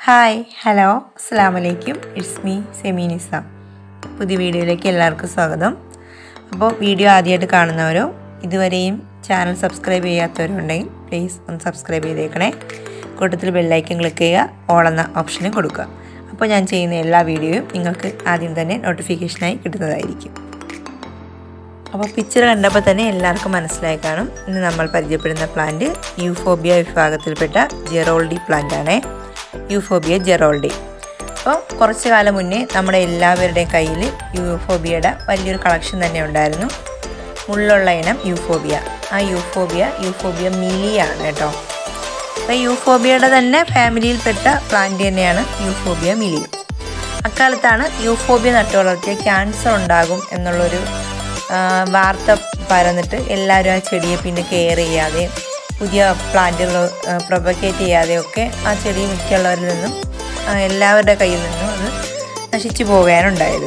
hi hello അസ്സാം വലൈക്കും it's me semi Nizam പുതിയ വീഡിയോയിലേക്ക് എല്ലാവർക്കും സ്വാഗതം അപ്പോൾ വീഡിയോ ആദ്യമായിട്ട് കാണുന്നവരോ ഇതുവരെയും ചാനൽ സബ്സ്ക്രൈബ് ചെയ്യാത്തവരുണ്ടെങ്കിൽ പ്ലീസ് ഒന്ന് സബ്സ്ക്രൈബ് ചെയ്തേക്കണേ കൂട്ടത്തിൽ ബെല്ലൈക്കൻ ക്ലിക്ക് ചെയ്യുക ഓൾ എന്ന ഓപ്ഷനും കൊടുക്കുക അപ്പോൾ ഞാൻ ചെയ്യുന്ന എല്ലാ വീഡിയോയും നിങ്ങൾക്ക് ആദ്യം തന്നെ നോട്ടിഫിക്കേഷനായി കിട്ടുന്നതായിരിക്കും അപ്പോൾ പിക്ചർ കണ്ടപ്പോൾ തന്നെ എല്ലാവർക്കും മനസ്സിലായി കാണും ഇന്ന് നമ്മൾ പരിചയപ്പെടുന്ന പ്ലാന്റ് യൂഫോബിയ വിഭാഗത്തിൽപ്പെട്ട ജെറോൾഡി പ്ലാന്റ് ആണേ യൂഫോബിയ ജെറോൾഡി അപ്പോൾ കുറച്ച് കാലം മുന്നേ നമ്മുടെ എല്ലാവരുടെയും കയ്യിൽ യൂഫോബിയയുടെ വലിയൊരു കളക്ഷൻ തന്നെ ഉണ്ടായിരുന്നു മുള്ളുള്ള ഇനം യൂഫോബിയ ആ യൂഫോബിയ യൂഫോബിയ മിലിയാണ് കേട്ടോ അപ്പോൾ യൂഫോബിയയുടെ തന്നെ ഫാമിലിയിൽപ്പെട്ട പ്ലാന്റ് തന്നെയാണ് യൂഫോബിയ മിലി അക്കാലത്താണ് യൂഫോബിയ നട്ടു വളർത്തിയ ക്യാൻസർ ഉണ്ടാകും എന്നുള്ളൊരു വാർത്ത പരന്നിട്ട് എല്ലാവരും ആ ചെടിയെ പിന്നെ കെയർ ചെയ്യാതെ പുതിയ പ്ലാന്റുകൾ പ്രൊപ്പഗേറ്റ് ചെയ്യാതെയൊക്കെ ആ ചെടി മിക്കുള്ളവരിൽ നിന്നും എല്ലാവരുടെ കയ്യിൽ നിന്നും അത് നശിച്ചു പോകാനുണ്ടായത്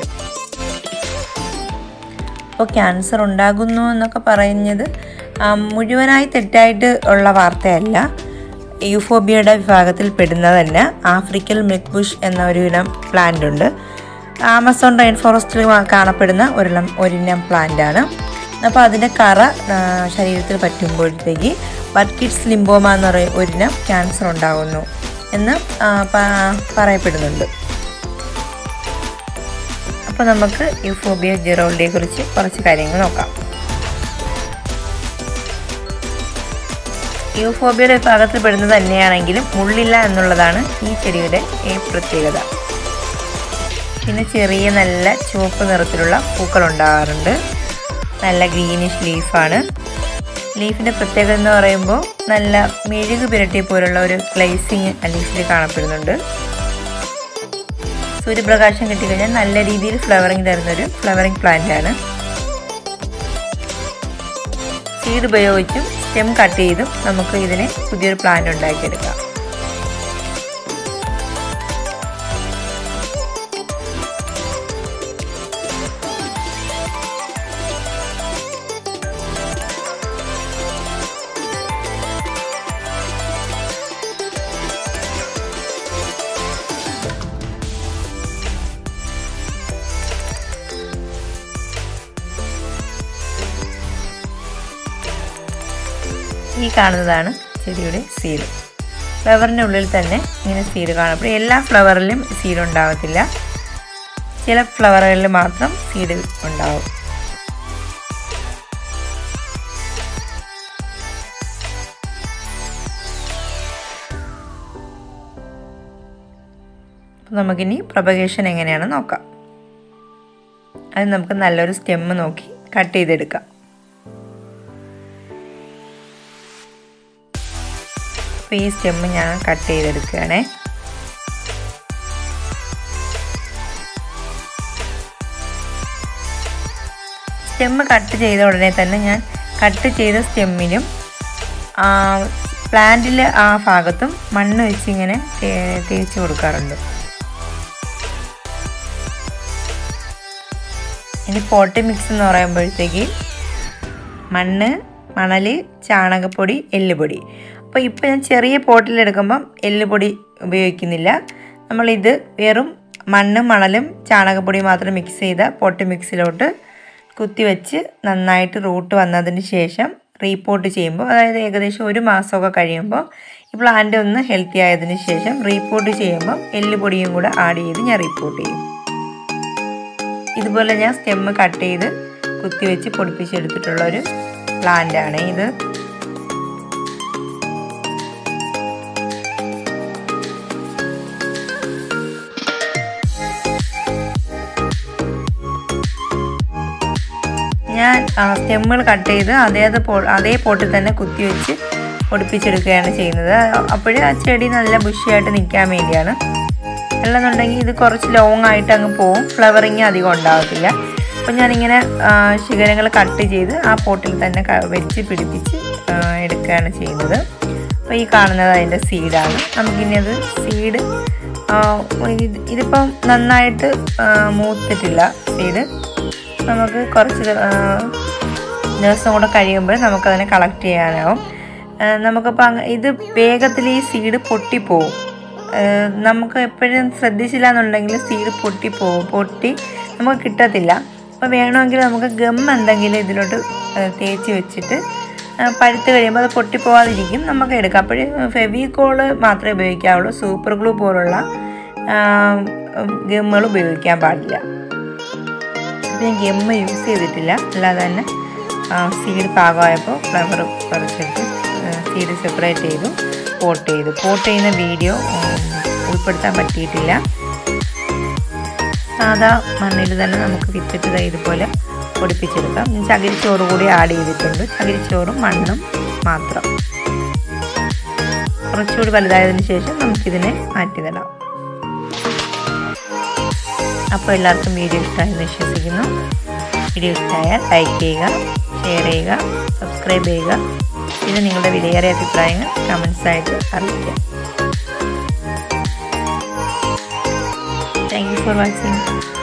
അപ്പോൾ ക്യാൻസർ ഉണ്ടാകുന്നു എന്നൊക്കെ പറയുന്നത് മുഴുവനായി തെറ്റായിട്ട് ഉള്ള വാർത്തയല്ല യൂഫോബിയയുടെ വിഭാഗത്തിൽ പെടുന്നതല്ല ആഫ്രിക്കൽ മെക്ബുഷ് എന്ന ഒരു ഇനം പ്ലാന്റ് ഉണ്ട് ആമസോൺ റെയിൻ ഫോറസ്റ്റിൽ കാണപ്പെടുന്ന ഒരിനം ഒരിനം പ്ലാന്റ് ആണ് അപ്പോൾ അതിൻ്റെ കറ ശരീരത്തിൽ പറ്റുമ്പോഴത്തേക്ക് ബർക്കിഡ്സ് ലിംബോമ എന്ന് പറയുന്ന ഒരിനം ക്യാൻസർ ഉണ്ടാകുന്നു എന്ന് പറയപ്പെടുന്നുണ്ട് അപ്പോൾ നമുക്ക് യൂഫോബിയ ജെറോളിയെ കുറിച്ച് കുറച്ച് കാര്യങ്ങൾ നോക്കാം യൂഫോബിയയുടെ വിഭാഗത്തിൽ പെടുന്നത് തന്നെയാണെങ്കിലും മുള്ളില്ല എന്നുള്ളതാണ് ഈ ചെടിയുടെ പ്രത്യേകത പിന്നെ ചെറിയ നല്ല ചുവപ്പ് നിറത്തിലുള്ള പൂക്കൾ ഉണ്ടാകാറുണ്ട് നല്ല ഗ്രീനിഷ് ലീഫാണ് ലീഫിൻ്റെ പ്രത്യേകത എന്ന് പറയുമ്പോൾ നല്ല മെഴുക് പുരട്ടിയ പോലുള്ള ഒരു ഗ്ലേസിങ് ലീഫിൽ കാണപ്പെടുന്നുണ്ട് സൂര്യപ്രകാശം കിട്ടിക്കഴിഞ്ഞാൽ നല്ല രീതിയിൽ ഫ്ലവറിങ് തരുന്നൊരു ഫ്ലവറിങ് പ്ലാന്റ് ആണ് സീഡ് ഉപയോഗിച്ചും സ്റ്റെം കട്ട് ചെയ്തും നമുക്ക് ഇതിനെ പുതിയൊരു പ്ലാന്റ് ഉണ്ടാക്കിയെടുക്കാം ഈ കാണുന്നതാണ് ചെടിയുടെ സീഡ് ഫ്ലവറിൻ്റെ ഉള്ളിൽ തന്നെ ഇങ്ങനെ സീഡ് കാണപ്പെടും എല്ലാ ഫ്ലവറിലും സീഡ് ഉണ്ടാവത്തില്ല ചില ഫ്ലവറുകളിൽ മാത്രം സീഡ് ഉണ്ടാവും അപ്പോൾ നമുക്കിനി പ്രൊപഗേഷൻ എങ്ങനെയാണെന്ന് നോക്കാം അത് നമുക്ക് നല്ലൊരു സ്റ്റെമ്മ് നോക്കി കട്ട് ചെയ്തെടുക്കാം അപ്പോൾ ഈ സ്റ്റെമ്മ് ഞാൻ കട്ട് ചെയ്തെടുക്കുകയാണേ സ്റ്റെമ്മ് കട്ട് ചെയ്ത ഉടനെ തന്നെ ഞാൻ കട്ട് ചെയ്ത സ്റ്റെമ്മിലും പ്ലാന്റിൽ ആ ഭാഗത്തും മണ്ണ് വെച്ച് ഇങ്ങനെ തേച്ച് കൊടുക്കാറുണ്ട് ഇനി പോട്ടി മിക്സ് എന്ന് പറയുമ്പോഴത്തേക്ക് മണ്ണ് മണൽ ചാണകപ്പൊടി എല്ലുപൊടി അപ്പോൾ ഇപ്പോൾ ഞാൻ ചെറിയ പോട്ടിലെടുക്കുമ്പം എല്ലുപൊടി ഉപയോഗിക്കുന്നില്ല നമ്മളിത് വെറും മണ്ണും മണലും ചാണകപ്പൊടി മാത്രം മിക്സ് ചെയ്ത പോട്ട് മിക്സിലോട്ട് കുത്തിവെച്ച് നന്നായിട്ട് റൂട്ട് വന്നതിന് ശേഷം റീപോർട്ട് ചെയ്യുമ്പോൾ അതായത് ഏകദേശം ഒരു മാസമൊക്കെ കഴിയുമ്പോൾ ഈ പ്ലാന്റ് ഒന്ന് ഹെൽത്തി ആയതിന് ശേഷം റീപോർട്ട് ചെയ്യുമ്പോൾ എല്ലുപൊടിയും കൂടെ ആഡ് ചെയ്ത് ഞാൻ റീപോർട്ട് ചെയ്യും ഇതുപോലെ ഞാൻ സ്റ്റെമ്മ് കട്ട് ചെയ്ത് കുത്തിവെച്ച് പൊടിപ്പിച്ചെടുത്തിട്ടുള്ള ഒരു പ്ലാന്റ് ആണ് ഇത് ഞാൻ സ്റ്റെമ്മുകൾ കട്ട് ചെയ്ത് അതേ അതേ പോട്ടിൽ തന്നെ കുത്തിവെച്ച് പൊടിപ്പിച്ചെടുക്കുകയാണ് ചെയ്യുന്നത് അപ്പോഴേ ആ ചെടി നല്ല ബുഷിയായിട്ട് നിൽക്കാൻ വേണ്ടിയാണ് അല്ലെന്നുണ്ടെങ്കിൽ ഇത് കുറച്ച് ലോങ് ആയിട്ട് അങ്ങ് പോവും ഫ്ലവറിങ് അധികം ഉണ്ടാകത്തില്ല അപ്പോൾ ഞാനിങ്ങനെ ശിഖരങ്ങൾ കട്ട് ചെയ്ത് ആ പോട്ടിൽ തന്നെ വെച്ച് പിടിപ്പിച്ച് എടുക്കുകയാണ് ചെയ്യുന്നത് അപ്പോൾ ഈ കാണുന്നത് അതിൻ്റെ സീഡാണ് നമുക്കിനി അത് സീഡ് ഇതിപ്പം നന്നായിട്ട് മൂത്തിട്ടില്ല സീഡ് നമുക്ക് കുറച്ച് ദിവസം കൂടെ കഴിയുമ്പോൾ നമുക്കതിനെ കളക്ട് ചെയ്യാനാവും നമുക്കിപ്പോൾ ഇത് വേഗത്തിൽ ഈ സീഡ് പൊട്ടിപ്പോവും ഏഹ്, നമുക്ക് എപ്പോഴും ശ്രദ്ധിച്ചില്ല എന്നുണ്ടെങ്കിൽ സീഡ് പൊട്ടി പോകും പൊട്ടി നമുക്ക് കിട്ടത്തില്ല അപ്പോൾ വേണമെങ്കിൽ നമുക്ക് ഗം എന്തെങ്കിലും ഇതിലോട്ട് ഏഹ്, തേച്ച് വെച്ചിട്ട് ഏഹ്, പഴുത്ത് കഴിയുമ്പോൾ അത് പൊട്ടിപ്പോവാതിരിക്കും നമുക്ക് എടുക്കാം അപ്പോൾ ഫെവിക്കോള് മാത്രമേ ഉപയോഗിക്കാവുള്ളൂ സൂപ്പർ ഗ്ലൂ പോലുള്ള ഗമ്മുകൾ ഉപയോഗിക്കാൻ പാടില്ല ഇത് ഞാൻ ഗമ്മ് യൂസ് ചെയ്തിട്ടില്ല അല്ലാതെ തന്നെ സീഡ് പാകമായപ്പോൾ ഫ്ലവർ പറിച്ചെടുത്ത് സീഡ് സെപ്പറേറ്റ് ചെയ്തു പോട്ട് ചെയ്തു പോട്ട് ചെയ്യുന്ന വീഡിയോ ഉൾപ്പെടുത്താൻ പറ്റിയിട്ടില്ല സാധാ മണ്ണിൽ തന്നെ നമുക്ക് വിത്തിട്ട് ദേ ഇതുപോലെ പൊടിപ്പിച്ചെടുക്കാം ഞാൻ ചകിരിച്ചോറ് കൂടി ആഡ് ചെയ്തിട്ടുണ്ട് ചകിരിച്ചോറും മണ്ണും മാത്രം കുറച്ചുകൂടി വലുതായതിനു ശേഷം നമുക്കിതിനെ മാറ്റിയിടാം അപ്പോൾ എല്ലാവർക്കും വീഡിയോ ഇഷ്ടമായെന്ന് വിശ്വസിക്കുന്നു വീഡിയോ ഇഷ്ടമായാൽ ലൈക്ക് ചെയ്യുക ഷെയർ ചെയ്യുക സബ്സ്ക്രൈബ് ചെയ്യുക പിന്നെ നിങ്ങളുടെ വിലയേറിയ അഭിപ്രായങ്ങൾ കമൻസ് ആയിട്ട് അറിയിക്കുക താങ്ക് യു ഫോർ വാച്ചിങ്